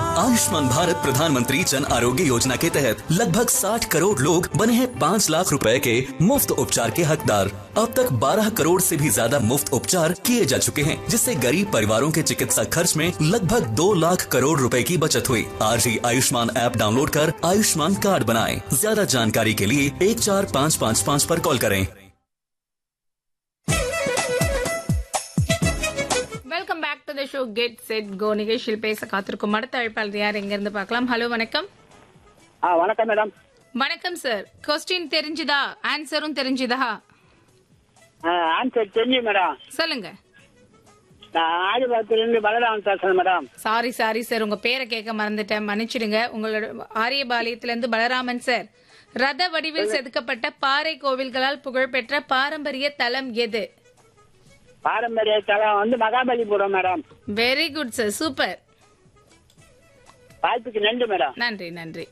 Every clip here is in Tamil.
आयुष्मान भारत प्रधानमंत्री जन आरोग्य योजना के तहत लगभग 60 करोड़ लोग बने हैं 5 लाख रुपए के मुफ्त उपचार के हकदार अब तक 12 करोड़ से भी ज्यादा मुफ्त उपचार किए जा चुके हैं जिससे गरीब परिवारों के चिकित्सा खर्च में लगभग 2 लाख करोड़ रुपए की बचत हुई आज ही आयुष्मान ऐप डाउनलोड कर आयुष्मान कार्ड बनाएं ज्यादा जानकारी के लिए एक चार पाँच पाँच पाँच पर कॉल करें welcome back to the show get set go நிகழ்ச்சியில் பேச காத்திருக்கும் அடுத்த அழைப்பாளர் யார் எங்க இருந்து பார்க்கலாம் ஹலோ வணக்கம் ஆ வணக்கம் மேடம் வணக்கம் சார் கொஸ்டின் தெரிஞ்சுதா ஆன்சரும் தெரிஞ்சுதா ஆன்சர் தெரியும் மேடம் சொல்லுங்க நான் ஆதிபாத்திலிருந்து பலராமன் பேசுறேன் மேடம் சாரி சாரி சார் உங்க பேரை கேட்க மறந்துட்டேன் மன்னிச்சிடுங்க உங்களோட ஆரியபாளையத்துல இருந்து பலராமன் சார் ரத வடிவில் செதுக்கப்பட்ட பாறை கோவில்களால் புகழ்பெற்ற பாரம்பரிய தலம் எது பாரம்பரிய தலம் வந்து Mahabalipuram madam very good sir super வாய்ப்புக்கு நன்றி மேடம் நன்றி நன்றி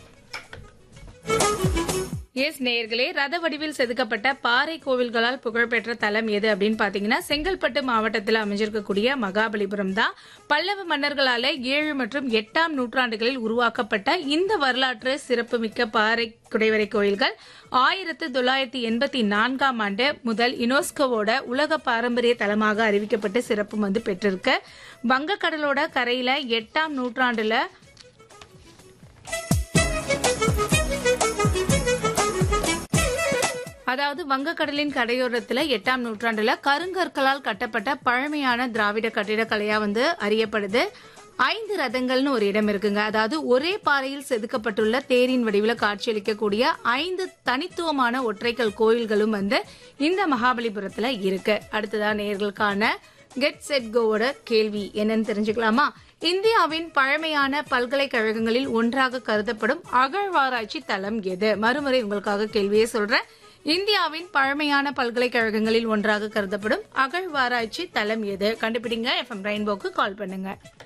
எஸ் நேயர்களே ரத வடிவில் செதுக்கப்பட்ட பாறை கோவில்களால் புகழ்பெற்ற தலம் எது அப்படின்னு பாத்தீங்கன்னா செங்கல்பட்டு மாவட்டத்தில் அமைஞ்சிருக்கக்கூடிய மகாபலிபுரம் தான் பல்லவ மன்னர்களால ஏழு மற்றும் எட்டாம் நூற்றாண்டுகளில் உருவாக்கப்பட்ட இந்த வரலாற்று சிறப்புமிக்க பாறை குடைவரை கோயில்கள் ஆயிரத்து தொள்ளாயிரத்தி எண்பத்தி நான்காம் ஆண்டு முதல் யுனெஸ்கோவோட உலக பாரம்பரிய தலமாக அறிவிக்கப்பட்டு சிறப்பு வந்து பெற்றிருக்கு வங்கக்கடலோட கரையில எட்டாம் நூற்றாண்டுல அதாவது வங்கக்கடலின் கரையோரத்துல எட்டாம் நூற்றாண்டுல கருங்கற்களால் கட்டப்பட்ட பழமையான திராவிட கட்டிடக்கலையா வந்து அறியப்படுது ஐந்து ரதங்கள்னு ஒரு இடம் இருக்குங்க அதாவது ஒரே பாறையில் செதுக்கப்பட்டுள்ள தேரின் வடிவில் காட்சியளிக்கக்கூடிய ஐந்து தனித்துவமான ஒற்றைக்கல் கோயில்களும் வந்து இந்த மகாபலிபுரத்துல இருக்கு அடுத்ததா நேர்களுக்கான கெட் செட் கோவோட கேள்வி என்னன்னு தெரிஞ்சுக்கலாமா இந்தியாவின் பழமையான பல்கலைக்கழகங்களில் ஒன்றாக கருதப்படும் அகழ்வாராய்ச்சி தலம் எது மறுமுறை உங்களுக்காக கேள்வியே சொல்றேன் இந்தியாவின் பழமையான பல்கலைக்கழகங்களில் ஒன்றாக கருதப்படும் அகழ்வாராய்ச்சி தலம் எது கண்டுபிடிங்க எஃப்எம் ரெயின்போக்கு கால் பண்ணுங்க